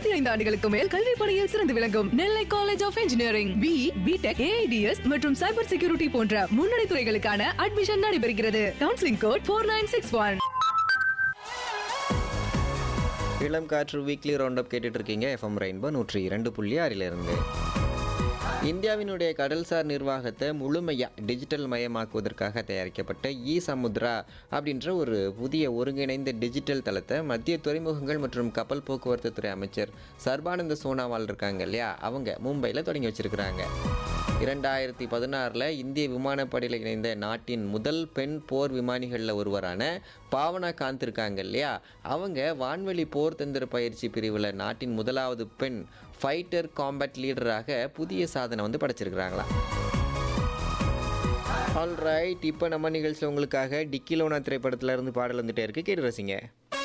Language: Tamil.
இருபத்தி ஐந்து ஆண்டுகளுக்கு மேல் கல்வி பணியில் சிறந்து விளங்கும் Nellai college of engineering B BTech AIDS மற்றும் சைபர் செக்யூரிட்டி போன்ற முன்னணி துறைகளுக்கான அட்மிஷன் நடைபெறுகிறது counselling code four nine six one இளம் காற்று வீக்லி ரவுண்ட் அப் கேட்டுட்டு இருக்கீங்க எஃப்எம் ரெயின்போ நூற்றி இரண்டு புள்ளி ஆறிலிருந்து இந்தியாவினுடைய கடல்சார் நிர்வாகத்தை முழுமையாக டிஜிட்டல் மயமாக்குவதற்காக தயாரிக்கப்பட்ட இ சமுத்ரா அப்படின்ற ஒரு புதிய ஒருங்கிணைந்த டிஜிட்டல் தளத்தை மத்திய துறைமுகங்கள் மற்றும் கப்பல் போக்குவரத்து துறை அமைச்சர் சர்பானந்த சோனாவால் இருக்காங்க இல்லையா அவங்க மும்பையில் தொடங்கி வச்சிருக்கிறாங்க இரண்டாயிரத்தி பதினாறில் இந்திய விமானப்படையில் இணைந்த நாட்டின் முதல் பெண் போர் விமானிகளில் ஒருவரான பாவனா காந்த் இருக்காங்க இல்லையா அவங்க வான்வெளி போர் தந்திர பயிற்சி பிரிவில் நாட்டின் முதலாவது பெண் ஃபைட்டர் காம்பேட் லீடராக புதிய சாதனை வந்து படைச்சிருக்கிறாங்களாம் ஆல்ரைட் இப்போ நம்ம நிகழ்ச்சியில் உங்களுக்காக டிக்கிலோனா திரைப்படத்துல இருந்து பாடல் வந்துட்டே இருக்கு கேட்டு ரசிங்க